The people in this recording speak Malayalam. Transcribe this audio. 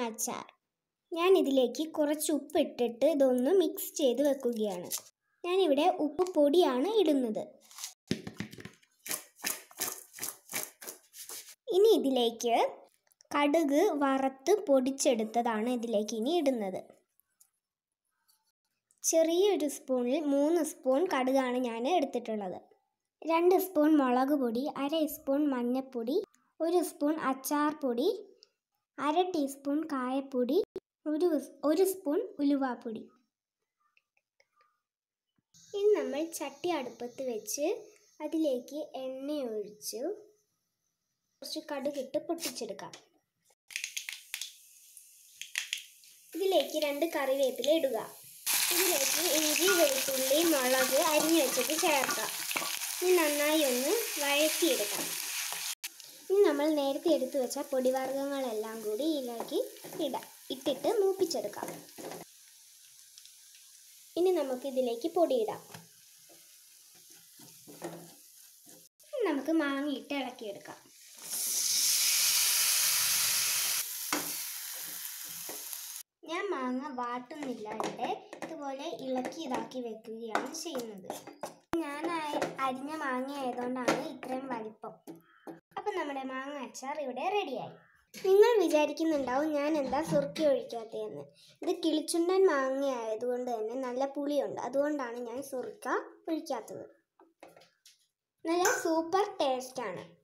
അച്ചാർ ഞാൻ ഇതിലേക്ക് കുറച്ച് ഉപ്പ് ഇട്ടിട്ട് ഇതൊന്ന് മിക്സ് ചെയ്ത് വെക്കുകയാണ് ഞാനിവിടെ ഉപ്പ് പൊടിയാണ് ഇടുന്നത് ഇനി ഇതിലേക്ക് കടുക് വറുത്ത് പൊടിച്ചെടുത്തതാണ് ഇതിലേക്ക് ഇനി ഇടുന്നത് ചെറിയൊരു സ്പൂണിൽ മൂന്ന് സ്പൂൺ കടുകാണ് ഞാൻ എടുത്തിട്ടുള്ളത് രണ്ട് സ്പൂൺ മുളക് പൊടി അര സ്പൂൺ മഞ്ഞൾപ്പൊടി ഒരു സ്പൂൺ അച്ചാർ പൊടി അര ടീസ്പൂൺ കായപ്പൊടി ഒരു ഒരു സ്പൂൺ ഉലുവാപ്പൊടി ഇനി നമ്മൾ ചട്ടി അടുപ്പത്ത് വെച്ച് അതിലേക്ക് എണ്ണ ഒഴിച്ചു കുറച്ച് കടുകിട്ട് പൊട്ടിച്ചെടുക്കാം ഇതിലേക്ക് രണ്ട് കറിവേപ്പില ഇടുക ഇതിലേക്ക് ഇഞ്ചി വെളുത്തുള്ളി മുളക് അരിഞ്ഞു വെച്ചിട്ട് ചേർക്കാം ഇനി നന്നായി ഒന്ന് വഴറ്റിയെടുക്കാം ഇനി നമ്മൾ നേരത്തെ എടുത്തു വെച്ച പൊടിവർഗ്ഗങ്ങളെല്ലാം കൂടി ഇതിലേക്ക് ഇടാം ഇട്ടിട്ട് മൂപ്പിച്ചെടുക്കാം ഇനി നമുക്ക് ഇതിലേക്ക് പൊടിയിടാം നമുക്ക് മാങ്ങയിട്ട് ഇളക്കിയെടുക്കാം ഞാൻ മാങ്ങ വാട്ടുന്നില്ല ഇവിടെ ഇതുപോലെ ഇളക്കി ഇതാക്കി വെക്കുകയാണ് ചെയ്യുന്നത് ഞാൻ അ- അരിഞ്ഞ മാങ്ങ ആയതുകൊണ്ടാണ് ഇത്രയും വലിപ്പം അപ്പം നമ്മുടെ മാങ്ങ അച്ചാർ ഇവിടെ റെഡിയായി നിങ്ങൾ വിചാരിക്കുന്നുണ്ടാവും ഞാൻ എന്താ സുറുക്കി ഒഴിക്കാത്തതെന്ന് ഇത് കിളിച്ചുണ്ടൻ മാങ്ങ ആയതുകൊണ്ട് തന്നെ നല്ല പുളിയുണ്ട് അതുകൊണ്ടാണ് ഞാൻ സുറുക്ക ഒഴിക്കാത്തത് നല്ല സൂപ്പർ ടേസ്റ്റാണ്